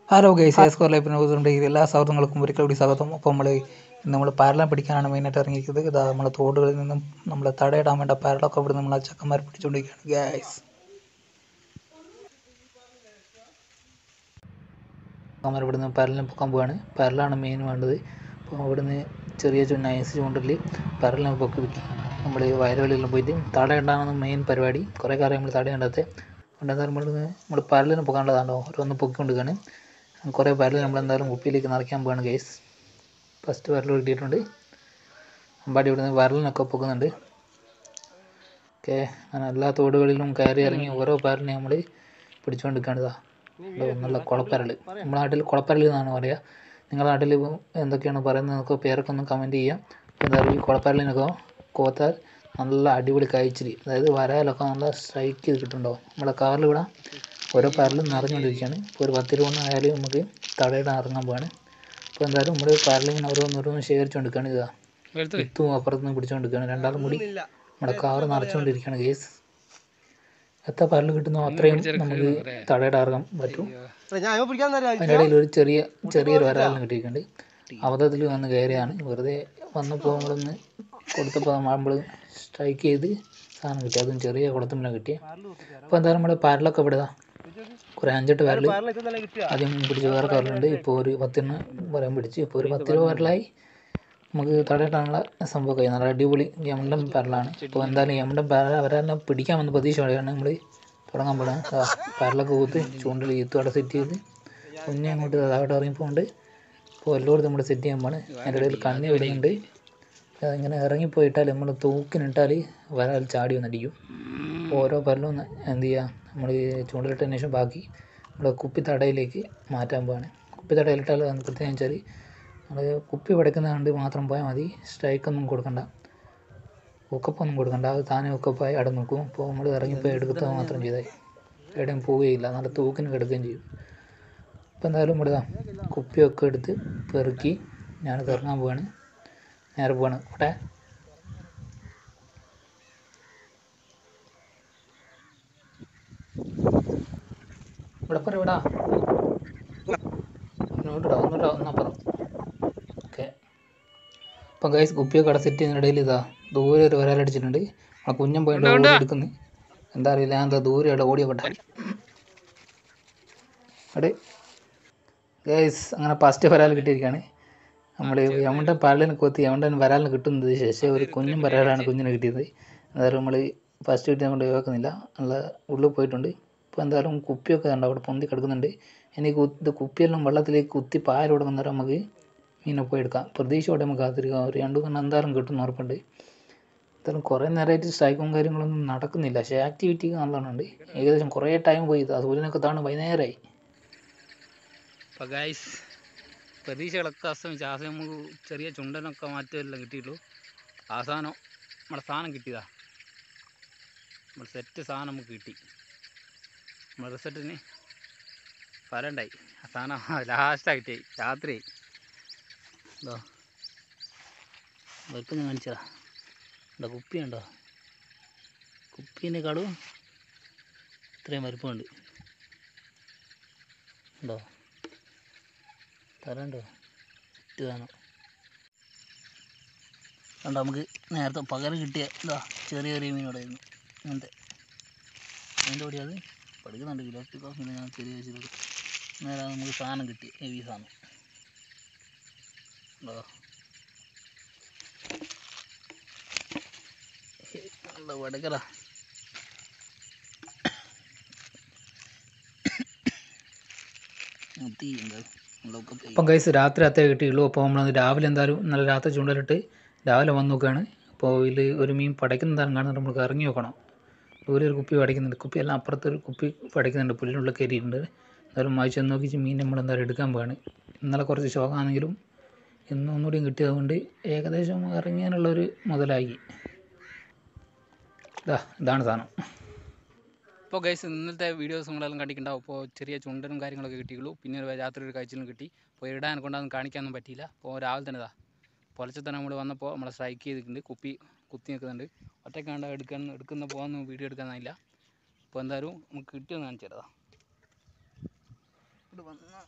Hello guys എസ്കോർ ലൈഫിനെ കുറിച്ചുകൊണ്ട് എല്ലാ സൗഹൃദങ്ങൾക്കും ഒരിക്കൽ കൂടി സ്വാഗതം അപ്പോൾ നമ്മൾ നമ്മൾ പാരലം പിടിക്കാനാണ് മെയിനായിട്ട് ഇറങ്ങിയിരിക്കുന്നത് ഇതാ നമ്മളെ തോടുകളിൽ നിന്നും നമ്മൾ തടയിടാൻ വേണ്ട പാരലൊക്കെ ഇവിടെ നമ്മൾ ചക്കന്മാർ പിടിച്ചുകൊണ്ടിരിക്കുകയാണ് ഗൈസ് ചക്കന്മാർ ഇവിടെ നിന്ന് പാരലിനെ പൊക്കാൻ പോവാണ് പാരലാണ് മെയിൻ വേണ്ടത് അപ്പോൾ ഇവിടുന്ന് ചെറിയ ചു നൈസ് ചൂണ്ടലിൽ പാരലിനെ പൊക്കി വെക്കി നമ്മൾ വയലുകളിലെല്ലാം പോയിട്ട് തടയിടാനാണ് മെയിൻ പരിപാടി കുറേ കാര്യം നമ്മൾ തടയേണ്ടത് അതുകൊണ്ട് നമ്മൾ നമ്മൾ പാരലിനെ പൊക്കാനുള്ളതാണോ ഓരോന്ന് പൊക്കിക്കൊണ്ടിരിക്കുകയാണ് കുറേ പാരൽ നമ്മൾ എന്തായാലും കുപ്പിയിലേക്ക് നിറയ്ക്കാൻ പോവാണ് ഗൈസ് ഫസ്റ്റ് പാരൽ കിട്ടിയിട്ടുണ്ട് അമ്പാടി ഇവിടുന്ന് വരലിനൊക്കെ പൊക്കുന്നുണ്ട് ഓക്കെ അങ്ങനെ എല്ലാ തോടുകളിലും കയറി ഇറങ്ങി ഓരോ പാരലിനെ നമ്മൾ പിടിച്ചുകൊണ്ടിരിക്കുകയാണ് ഇതാ ഇത് നല്ല കുളപ്പരൽ നമ്മുടെ നാട്ടിൽ കുളപ്പരൽ എന്നാണ് പറയുക നിങ്ങളുടെ നാട്ടിൽ ഇപ്പം എന്തൊക്കെയാണ് പറയുന്നത് എന്നൊക്കെ പേരൊക്കെ ഒന്ന് കമൻറ്റ് ചെയ്യാം എന്തായാലും ഈ കുളപ്പരലിനൊക്കെ കോത്താൽ നല്ല അടിപൊളി കഴിച്ചിരി അതായത് വരാലൊക്കെ നല്ല സ്ട്രൈക്ക് ചെയ്ത് കിട്ടുന്നുണ്ടാവും നമ്മുടെ കാറിൽ ഇവിടെ ഓരോ പാരലും നിറഞ്ഞുകൊണ്ടിരിക്കുകയാണ് ഇപ്പോൾ ഒരു പത്ത് രൂപ ആയാലും നമുക്ക് തടയിടാൻ ഇറങ്ങാൻ പോവാണ് അപ്പോൾ എന്തായാലും നമ്മൾ പാരലിങ്ങനെ ഓരോന്നോരോന്ന് ശേഖരിച്ചുകൊണ്ടിരിക്കുകയാണ് ഇതാ വിത്തും അപ്പുറത്തുനിന്ന് പിടിച്ചുകൊണ്ടിരിക്കുകയാണ് രണ്ടാളും കൂടി നമ്മുടെ കാറ് നിറച്ചുകൊണ്ടിരിക്കുകയാണ് കേസ് എത്ര പാരൽ കിട്ടുന്നോ അത്രയും നമുക്ക് തടയിടാൻ ഇറങ്ങാൻ പറ്റും അതിനിടയിൽ ഒരു ചെറിയ ചെറിയൊരു വരാലിന് കിട്ടിയിട്ടുണ്ട് അബദ്ധത്തിൽ വന്ന് കയറിയാണ് വെറുതെ വന്നപ്പോൾ നമ്മളൊന്ന് കൊടുത്തപ്പോൾ നമ്മൾ സ്ട്രൈക്ക് ചെയ്ത് സാധനം കിട്ടി അതും ചെറിയ കുളത്തുമ്പിലാണ് കിട്ടിയത് അപ്പോൾ എന്തായാലും നമ്മുടെ പാരലൊക്കെ ഇവിടെ ഇതാ കുറേ അഞ്ചെട്ട് പാരൽ ആദ്യം പിടിച്ച് വേറെ കവറിലുണ്ട് ഇപ്പോൾ ഒരു പത്തിന് വരാൻ പിടിച്ച് ഇപ്പോൾ ഒരു പത്ത് രൂപ പാരലായി നമുക്ക് തടയിട്ടാനുള്ള സംഭവമൊക്കെ ആയി. നല്ല അടിപൊളി യമണ്ടൻ പാരലാണ് ഇപ്പോൾ എന്തായാലും യമണ്ടൻ പാരല അവരെ പിടിക്കാമെന്ന് പ്രതീക്ഷയോടെയാണ് നമ്മൾ തുടങ്ങാൻ പോകുന്നത് ആ പാരലൊക്കെ കൂത്ത് ചൂണ്ടിൽ ഈത്തു അവിടെ സെറ്റ് ചെയ്ത് കുഞ്ഞെ അങ്ങോട്ട് താഴോട്ട് ഇറങ്ങിപ്പോണ്ട് ഇപ്പോൾ എല്ലായിടത്തും നമ്മൾ സെറ്റ് ചെയ്യാൻ പോണ് അതിൻ്റെ ഇടയിൽ കണ്ണി വരുന്നുണ്ട് അതിങ്ങനെ ഇറങ്ങിപ്പോയിട്ടാൽ നമ്മൾ തൂക്കിനിട്ടാൽ വരാൽ ചാടി വന്നടിക്കും ഓരോ പല്ലും ഒന്ന് എന്ത് ചെയ്യുക നമ്മൾ ചൂണ്ടലിട്ടതിന് ശേഷം ബാക്കി നമ്മുടെ കുപ്പി തടയിലേക്ക് മാറ്റാൻ പോവാണ് കുപ്പി തടയിലിട്ടാൽ പ്രത്യേകം വെച്ചാൽ നമ്മൾ കുപ്പി പടക്കുന്ന കണ്ട് മാത്രം പോയാൽ മതി സ്ട്രൈക്കൊന്നും കൊടുക്കണ്ട ഉക്കപ്പൊന്നും കൊടുക്കണ്ട അത് താനെ ഉക്കപ്പായി അവിടെ നിൽക്കും അപ്പോൾ നമ്മൾ ഇറങ്ങിപ്പോയി എടുക്കുക മാത്രം ചെയ്താൽ എവിടെയും പോവുകയില്ല നല്ല തൂക്കിന് കിടക്കുകയും ചെയ്യും അപ്പോൾ എന്തായാലും ഇവിടെ ഇതാ കുപ്പിയൊക്കെ എടുത്ത് പെറുക്കി ഞാനത് ഇറങ്ങാൻ പോവാണ് നേരെ പോവാണ് ഇവിടെ ഇവിടെ പറ ഇവിടെ ഇങ്ങോട്ടിടാ ഒന്നിട്ടാ ഒന്നപ്പുറം ഓക്കെ അപ്പം ഗൈസ് കുപ്പിയൊക്കെ അവിടെ സെറ്റ് ചെയ്യുന്നതിനിടയിൽ ഇതാ ദൂരെ ഒരു വരാലടിച്ചിട്ടുണ്ട് ആ കുഞ്ഞൻ പോയിട്ട് ഓടി എടുക്കുന്നു എന്താ അറിയില്ല ഞാൻ എന്താ ദൂരെ അവിടെ ഓടിയോട്ടെ അവിടെ ഗൈസ് അങ്ങനെ ഫസ്റ്റ് വരാൽ കിട്ടിയിരിക്കുകയാണ് നമ്മൾ യമണ്ടൻ പാലിനെ കൊത്തി യമണ്ടൻ വരാലിന് കിട്ടുന്നത് ശേഷം ഒരു കുഞ്ഞും വരാലാണ് കുഞ്ഞിനെ കിട്ടിയത് എന്തായാലും നമ്മൾ ഫസ്റ്റ് കിട്ടി കൊണ്ട് ഒഴിവാക്കുന്നില്ല നല്ല ഉള്ളിൽ പോയിട്ടുണ്ട് ഇപ്പോൾ എന്തായാലും കുപ്പിയൊക്കെ ഉണ്ട് അവിടെ പൊന്തി കിടക്കുന്നുണ്ട് ഇനി കു- ഇത് കുപ്പിയെല്ലാം വെള്ളത്തിലേക്ക് കുത്തി പായ കൊടുക്കുന്നേരം നമുക്ക് മീനെ പോയി എടുക്കാം പ്രതീക്ഷയോടെ നമുക്ക് കാത്തിരിക്കാം ഒരു രണ്ടു കണ്ണ് എന്തായാലും കിട്ടും ഉറപ്പുണ്ട് എന്തായാലും കുറേ നേരമായിട്ട് സ്ട്രൈക്കും കാര്യങ്ങളൊന്നും നടക്കുന്നില്ല പക്ഷേ ആക്ടിവിറ്റി നല്ലോണം ഉണ്ട് ഏകദേശം കുറേ ടൈം പോയി ഇത് സൂര്യനൊക്കെ താണ് വൈകുന്നേരമായി അപ്പോൾ ഗൈസ് പ്രതീക്ഷകളൊക്കെ അസ്തമിച്ച് ആ സമയം നമുക്ക് ചെറിയ ചുണ്ടനൊക്കെ മാറ്റമെല്ലാം കിട്ടിയിട്ടുള്ളൂ അവസാനം നമ്മുടെ സാധനം കിട്ടിയതാ നമ്മുടെ സെറ്റ് സാധനം നമുക്ക് കിട്ടി നമ്മുടെ റിസൾട്ടിന് ഫലമുണ്ടായി ആ സാധനം ലാസ്റ്റാണ് കിട്ടിയായി രാത്രി എന്തോ വെക്കുന്ന കാണിച്ചതാ എന്താ കുപ്പിയുണ്ടോ കുപ്പീൻ്റെ കടു ഇത്രയും വലിപ്പമുണ്ട് ഉണ്ടോ തരണ്ടോ സെറ്റ് വേണം കണ്ടോ നമുക്ക് നേരത്തെ പകരം കിട്ടിയ ഇതാ ചെറിയ ചെറിയ മീനോടായിരുന്നു അങ്ങനത്തെ അതിൻ്റെ കൂടി അത് പഠിക്കുന്നുണ്ട് കിലോ പിന്നെ ഞാൻ ചെറിയ വെച്ചിട്ട് നേരെ നമുക്ക് സാധനം കിട്ടി ഹെവി സാധനം ഉണ്ടോ നല്ല വടകര തീ ഉണ്ട് നമ്മളൊക്കെ അപ്പം ഗൈസ് രാത്രി അത്തേ കിട്ടിയുള്ളൂ അപ്പോൾ നമ്മൾ രാവിലെ എന്തായാലും നല്ല രാത്രി ചൂണ്ടലിട്ട് രാവിലെ വന്ന് നോക്കുകയാണ് അപ്പോൾ ഇതിൽ ഒരു മീൻ പടയ്ക്കുന്നതാണ് കാണുന്നത് നമുക്ക് ഇറങ്ങി നോക്കണം ദൂരെ ഒരു കുപ്പി പടയ്ക്കുന്നുണ്ട് കുപ്പിയെല്ലാം അപ്പുറത്ത് ഒരു കുപ്പി പടയ്ക്കുന്നുണ്ട് പുല്ലിനുള്ളിൽ കയറിയിട്ടുണ്ട് എന്തായാലും വായിച്ച് നോക്കിച്ച് മീൻ നമ്മൾ എന്തായാലും എടുക്കാൻ പോവാണ് ഇന്നലെ കുറച്ച് ശോകമാണെങ്കിലും ഇന്ന് ഒന്നുകൂടിയും കിട്ടിയതുകൊണ്ട് ഏകദേശം ഇറങ്ങിയാനുള്ളൊരു മുതലായി ഇതാ ഇതാണ് സാധനം ഇപ്പോൾ ഗൈസ് ഇന്നത്തെ വീഡിയോസ് നിങ്ങളെല്ലാം കണ്ടിട്ടുണ്ടാവും അപ്പോൾ ചെറിയ ചുണ്ടനും കാര്യങ്ങളൊക്കെ കിട്ടിയുള്ളൂ പിന്നെ ഒരു രാത്രി ഒരു കാഴ്ചയിലും കിട്ടി അപ്പോൾ ഇടാൻ കൊണ്ടൊന്നും കാണിക്കാനൊന്നും പറ്റിയില്ല അപ്പോൾ രാവിലെ തന്നെ ഇതാ പുലർച്ചെ തന്നെ നമ്മൾ വന്നപ്പോൾ നമ്മളെ സ്ട്രൈക്ക് ചെയ്തിട്ടുണ്ട് കുപ്പി കുത്തി നിൽക്കുന്നുണ്ട് ഒറ്റക്കാണ്ട് എടുക്കാൻ എടുക്കുന്ന പോകുന്ന വീഡിയോ എടുക്കാനായില്ല അപ്പോൾ എന്തായാലും നമുക്ക് കിട്ടിയൊന്ന് കാണിച്ചു തരാം കൊണ്ട് വന്ന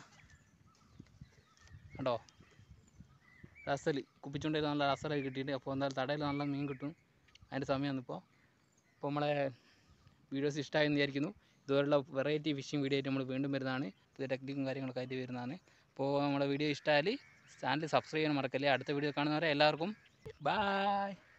കണ്ടോ രസൽ കുപ്പിച്ചുണ്ടായി നല്ല രസലായി കിട്ടിയിട്ട് അപ്പോൾ എന്തായാലും തടയിൽ നല്ല മീൻ കിട്ടും അതിൻ്റെ സമയമാണ് ഇപ്പോൾ അപ്പോൾ നമ്മളെ വീഡിയോസ് ഇഷ്ടമായെന്ന് വിചാരിക്കുന്നു ഇതുപോലുള്ള വെറൈറ്റി ഫിഷിംഗ് വീഡിയോ ആയിട്ട് നമ്മൾ വീണ്ടും വരുന്നതാണ് പുതിയ ടെക്നിക്കും കാര്യങ്ങളൊക്കെ ആയിട്ട് വരുന്നതാണ് അപ്പോൾ നമ്മുടെ വീഡിയോ ഇഷ്ടമായാൽ ചാനൽ സബ്സ്ക്രൈബ് ചെയ്യാൻ മറക്കല്ലേ അടുത്ത വീഡിയോ കാണുന്നവരെ എല്ലാവർക്കും ബായ്